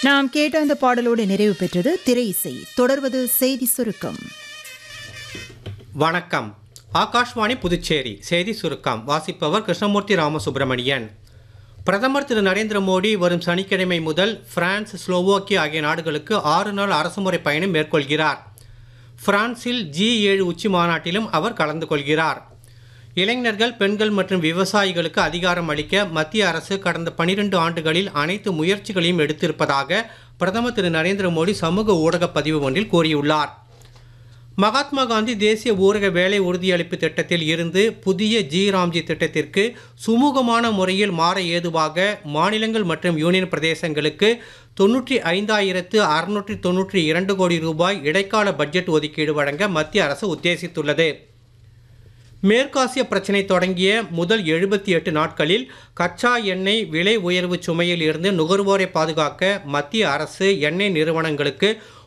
நாம் கேட்ட அந்த பாடலோடு நிறைவு பெற்றது திரை இசை தொடர்வது செய்தி சுருக்கம் வணக்கம் ஆகாஷ்வாணி புதுச்சேரி செய்தி சுருக்கம் வாசிப்பவர் கிருஷ்ணமூர்த்தி ராமசுப்பிரமணியன் பிரதமர் திரு நரேந்திர மோடி வரும் சனிக்கிழமை முதல் பிரான்ஸ் ஸ்லோவோக்கியா ஆகிய நாடுகளுக்கு ஆறு நாள் அரசுமுறை பயணம் மேற்கொள்கிறார் பிரான்சில் ஜி ஏழு உச்சி மாநாட்டிலும் அவர் கலந்து கொள்கிறார் இளைஞர்கள் பெண்கள் மற்றும் விவசாயிகளுக்கு அதிகாரம் அளிக்க மத்திய அரசு கடந்த பனிரெண்டு ஆண்டுகளில் அனைத்து முயற்சிகளையும் எடுத்திருப்பதாக பிரதமர் திரு நரேந்திர மோடி சமூக ஊடக பதிவு ஒன்றில் கூறியுள்ளார் மகாத்மா காந்தி தேசிய ஊரக வேலை உறுதியளிப்பு திட்டத்தில் இருந்து புதிய ஜி ராம்ஜி திட்டத்திற்கு சுமூகமான முறையில் மாற ஏதுவாக மாநிலங்கள் மற்றும் யூனியன் பிரதேசங்களுக்கு தொன்னூற்றி ஐந்தாயிரத்து அறுநூற்றி தொன்னூற்றி இரண்டு கோடி ரூபாய் இடைக்கால பட்ஜெட் ஒதுக்கீடு வழங்க மத்திய அரசு உத்தேசித்துள்ளது மேற்காசிய பிரச்சினை தொடங்கிய முதல் எழுபத்தி எட்டு நாட்களில் கச்சா எண்ணெய் விலை உயர்வு சுமையில் இருந்து நுகர்வோரை பாதுகாக்க மத்திய அரசு எண்ணெய் நிறுவனங்களுக்கு